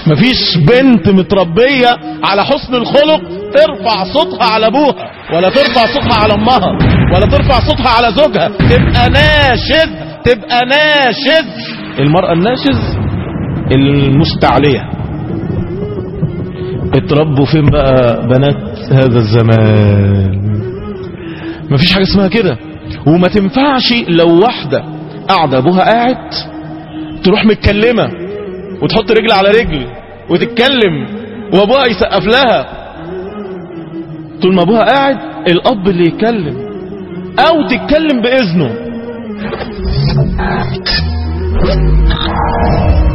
مفيش بنت متربية على حسن الخلق ترفع صوتها على ابوها ولا ترفع صوتها على امها ولا ترفع صوتها على زوجها تبقى ناشز تبقى ناشز المرأة الناشز المستعلية اتربوا فين بقى بنات هذا الزمان مفيش حاجة اسمها كده وما تنفعش لو واحدة قاعدة ابوها قاعد تروح متكلمة وتحط رجل على رجل وتتكلم وابوها يسقف لها طول ما ابوها قاعد الاب اللي يتكلم او تتكلم باذنه